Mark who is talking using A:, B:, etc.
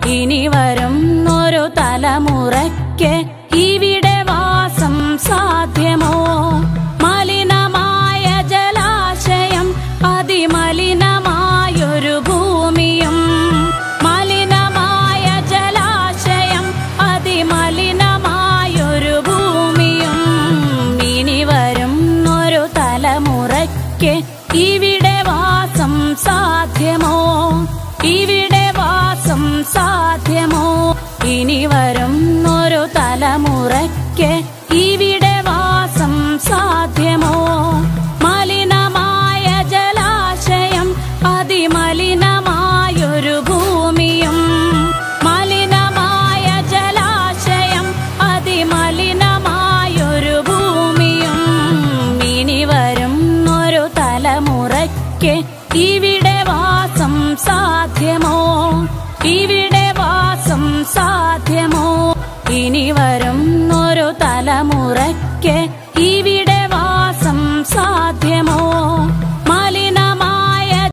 A: ഇനി വരുന്നൊരു തലമുറയ്ക്ക് ഇവിടെ വാസം സാധ്യമോ മലിനമായ ജലാശയം അതിമലിനമായൊരു ഭൂമിയും മലിനമായ ജലാശയം അതിമലിനമായൊരു ഭൂമിയും ഇനി വരുന്നൊരു തലമുറയ്ക്ക് ഇവിടെ വാസം സാധ്യമോ ഇവിടെ വാസം സാധ്യമോ ഇനി വരുന്നൊരു തലമുറയ്ക്ക് ഇവിടെ വാസം സാധ്യമോ മലിനമായ ജലാശയം അതിമലിനമായൊരു ഭൂമിയും മലിനമായ ജലാശയം അതിമലിനമായൊരു ഭൂമിയും ഇനി വരുന്നൊരു തലമുറയ്ക്ക് ഇവിടെ വാസം സാധ്യമോ ഇവിടെ വാസം സാധ്യമോ ഇനി വരുന്നൊരു തലമുറയ്ക്ക് ഇവിടെ വാസം സാധ്യമോ